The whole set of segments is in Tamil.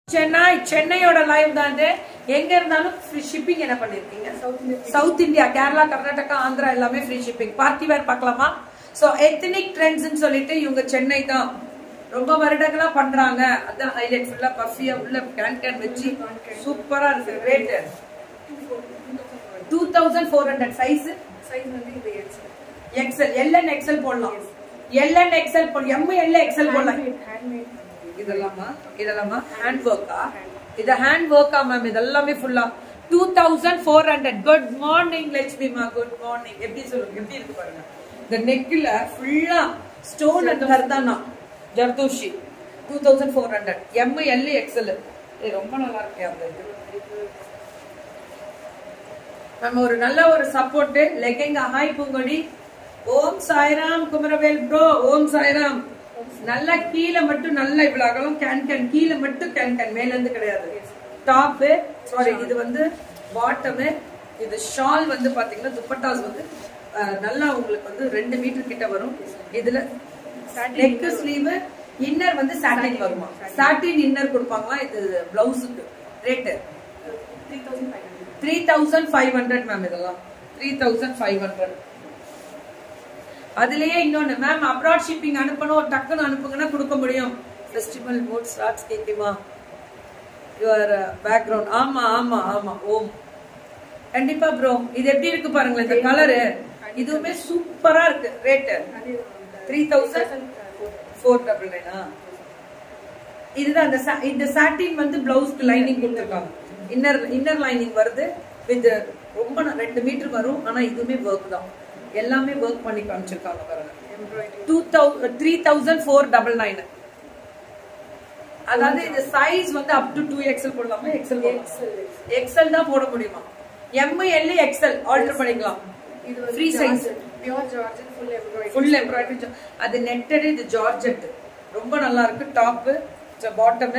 சென்னை சென்னையோட லைவ் தான் இது எங்க இருந்தாலும் ஃப்ரீ ஷிப்பிங் என்ன பண்ணிருக்கீங்க south India south India Kerala Karnataka Andhra எல்லாமே ஃப்ரீ ஷிப்பிங் பார்ட்டி வேர் பார்க்கலாமா சோ எத்தனிக் ட்ரெண்ட்ஸ்னு சொல்லிட்டு இவங்க சென்னை தான் ரொம்ப வருடங்களா பண்றாங்க அதான் ஹைலைட் ஃபுல்லா பஃபியா உள்ள கேன் கேன் வச்சு சூப்பரா இருக்கு rate two thousand four hundred size size வந்து இது எக்ஸ் எக்ஸல் எல்என் எக்ஸல் போடலாம் எல்என் எக்ஸல் போடலாம் எம் எல் எக்ஸல் போடலாம் ஹேண்ட்மேட் இதெல்லாமா இதெல்லாமா ஹேண்ட் ஒர்க்கா இது ஹேண்ட் ஒர்க்கா மேம் இதெல்லாமே ஃபுல்லா two thousand four hundred good morning லட்சுமிமா குட் மார்னிங் எப்படி சொல்லுங்க எப்படி இருக்கு பாருங்க இந்த நெக்ல ஃபுல்லா ஸ்டோன் அண்ட் ஹர்தானா zardozi two thousand four hundred M L XL ரொம்ப நல்லா இருக்கு அந்த இது நம்ம ஒரு நல்ல ஒரு support lehenga hi Poongodi Om Sairam Kumaravel bro Om Sairam நல்லா கீழே மட்டும் நல்லா இவ்வளவு அகலம் கேன் கேன் கீழே மட்டும் கேன் கேன் மேல இருந்து கிடையாது டாப் சாரி இது வந்து பாட்டம் இது ஷால் வந்து பாத்தீங்கன்னா துப்பட்டாஸ் வந்து அஹ், நல்லா உங்களுக்கு வந்து ரெண்டு மீட்டர் கிட்ட வரும் இதுல நெக் ஸ்லீவ் இன்னர் வந்து சாட்டின் வருமா சாட்டின் இன்னர் கொடுப்பாங்களா இது பிளவுஸுக்கு rate three thousand five hundred three thousand five hundred ma'am இதெல்லாம் த்ரீ தௌசண்ட் ஃபைவ் ஹண்ட்ரட் அதுலயே இன்னொன்னு மேம் அப்ராட் ஷிப்பிங் அனுப்பணும் டக்குன்னு அனுப்புங்கன்னா கொடுக்க முடியும் ஃபெஸ்டிவல் மூட் ஸ்டார்ட்ஸ் கேக்குமா யுவர் பேக்ரவுண்ட் ஆமா ஆமா ஆமா ஓம் கண்டிப்பா ப்ரோ இது எப்படி இருக்கு பாருங்களேன் இந்த கலரு இதுவுமே சூப்பரா இருக்கு ரேட்டு அதே த்ரீ தௌசண்ட் ஃபோர் டபுள் நைனா இதுதான் இந்த sa- இந்த சாட்டின் வந்து பிளவுஸ்க்கு லைனிங் கொடுத்துருக்காங்க இன்னர் இன்னர் லைனிங் வருது வித் ரொம்ப ந- ரெண்டு மீட்டர் வரும் ஆனா இதுவுமே ஒர்க் தான் எல்லாமே ஒர்க் பண்ணி காமிச்சிருக்காங்க பாருங்க embroidery two thousand three thousand four double nine அதாவது இந்த சைஸ் வந்து அப் டு டூ எக்ஸல் போடலாமா எக்ஸல் எக்ஸல் எக்ஸல் தான் போட முடியுமா எம் எல் எக்ஸல் ஆல்டர் பண்ணிக்கலாம் இது வந்து Free size. Pure georgette full embroidery full embroidery அது நெட்டட் இது ஜார்ஜெட் ரொம்ப நல்லா இருக்கு டாப் பாட்டம்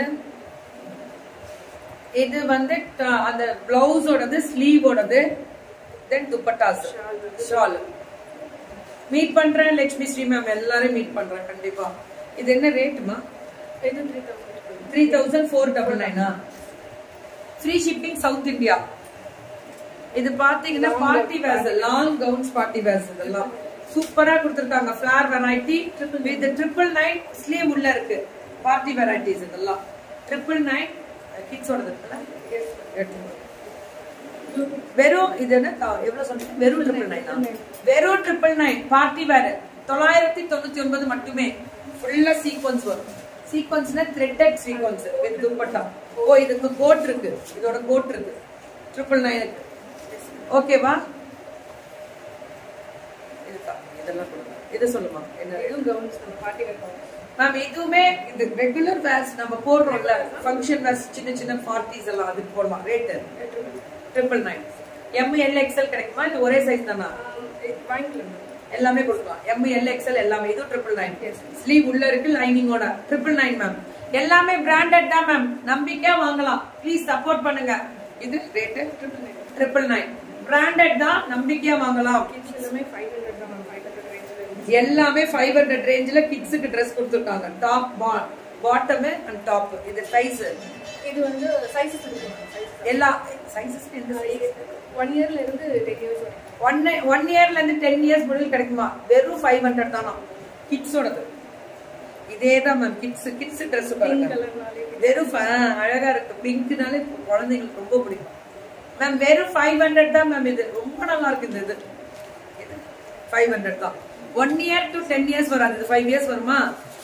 இது வந்து ட- அந்த பிளவுஸோடது ஸ்லீவோடது தென் துப்பட்டாஸ் ஷால் மீட் பண்றேன் லட்சுமி ஸ்ரீ மேம் எல்லாரும் மீட் பண்றேன் கண்டிப்பா இது என்ன ரேட்டுமா இது three thousand three thousand four double நைனா ஃப்ரீ ஷிப்பிங் சவுத் இந்தியா இது பாத்தீங்கன்னா party wears long gowns party wears இதெல்லாம் சூப்பரா கொடுத்திருக்காங்க flare variety with triple nine sleeve உள்ள இருக்கு பார்ட்டி வெரைட்டிஸ் இதெல்லாம் ட்ரிபிள் நைன் கிட்ஸோட இருக்குல்ல எடுத்துக்கோ. வெறும் இது என்ன த- எவ்வளவு சொன்னீங்க வெறும் ட்ரிபிள் நைனா வெறும் ட்ரிபிள் நைன் பார்ட்டி வேர் தொள்ளாயிரத்தி தொண்ணூத்தி ஒன்பது மட்டுமே ஃபுல்லா சீக்வன்ஸ் வரும் சீக்வன்ஸ்ல த்ரெட்டட் சீக்வன்ஸ் வித் துப்பட்டா ஓ இதுக்கு கோட் இருக்கு இதோட கோட் இருக்கு ட்ரிபிள் நைனுக்கு ஓகேவா இதுக்கா இதெல்லாம் கொடுங்க இது சொல்லுமா என்ன இதுவும் கவுன்ஸ் நம்ம பார்ட்டி வேர் கவுன்ஸ் மேம் இதுவுமே இந்த ரெகுலர் வேர்ஸ் நம்ம போடுறோம்ல ஃபங்க்ஷன் வேர்ஸ் சின்ன சின்ன பார்ட்டிஸ் எல்லாம் அதுக்கு போடலாம் rate triple nine M L XL கிடைக்குமா இது ஒரே சைஸ் தானா வாங்கிக்கலாம் எல்லாமே கொடுக்கலாம் எம் எல் எக்ஸ்எல் எல்லாமே இதுவும் ட்ரிபிள் நைன் ஸ்லீவ் உள்ள இருக்கு லைனிங்கோட ட்ரிபிள் நைன் மேம் எல்லாமே பிராண்டட் தான் மேம் நம்பிக்கையா வாங்கலாம் ப்ளீஸ் சப்போர்ட் பண்ணுங்க இது rate triple nine triple nine branded தான் நம்பிக்கையா வாங்கலாம் கிட்ஸ் எல்லாமே ஃபைவ் ஹண்ட்ரட் தான் மேம் ஃபைவ் ஹண்ட்ரட் ரேஞ்சில் எல்லாமே ஃபைவ் ஹண்ட்ரட் ரேஞ்சில் கிட்ஸுக்கு ட்ரெஸ் கொடுத்துருக்காங்க டாப் பாட்டம் அண்ட் டாப் இது சைஸ் இது வந்து சைஸஸ் இருக்கு சைஸ் எல்லா சைஸஸ் எந்த சைஸ் ஒன் இயர்ல இருந்து டென் இயர்ஸ் வரைக்கும் ஒன் ஒன் இயர்ல இருந்து டென் இயர்ஸ் முடிவில் கிடைக்குமா வெறும் ஃபைவ் ஹண்ட்ரட் தானா கிட்ஸோடது இதே தான் ma'am kids kids dress pink பாருங்க கலர்னாலே வெறும் ஃப- ஆ, அழகா இருக்கு பிங்க்னாலே குழந்தைங்களுக்கு ரொம்ப பிடிக்கும் மேம் வெறும் ஃபைவ் ஹண்ட்ரட் தான் மேம் இது ரொம்ப நல்லா இருக்கு இந்த இது ஃபைவ் ஹண்ட்ரட் தான் one year to ten years வராது இது ஃபைவ் இயர்ஸ் வருமா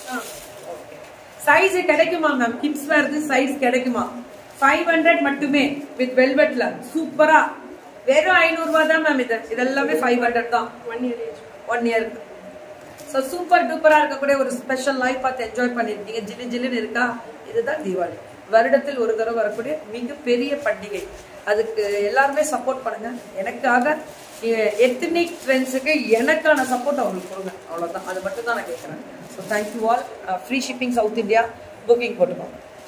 சைஸ் கிடைக்குமா மேம் கிட்ஸ் வேர்து சைஸ் கிடைக்குமா ஃபைவ் ஹண்ட்ரட் மட்டுமே வித் வெல்வெட்ல சூப்பரா வெறும் ஐநூறு ரூபாய் தான் மேம் இது இதெல்லாமே ஃபைவ் ஹண்ட்ரட் தான் ஒன் இயர் ஏஜ் ஒன் இயருக்கு ஸோ சூப்பர் டூப்பரா இருக்கக்கூடிய ஒரு ஸ்பெஷல் லைஃப் பார்த்து என்ஜாய் பண்ணிருக்கீங்க ஜில்லு ஜில்லுன்னு இருக்கா இதுதான் தீபாவளி வருடத்தில் ஒரு தடவை வரக்கூடிய மிகப்பெரிய பண்டிகை அதுக்கு எல்லாருமே சப்போர்ட் பண்ணுங்க எனக்காக எத்தனிக் ஃப்ரெண்ட்ஸுக்கு எனக்கான சப்போர்ட் அவங்களுக்கு கொடுங்க அவ்வளவுதான் அது மட்டும் தான் நான் கேட்குறேன் so thank you all free shipping south India booking போட்டுக்கோங்க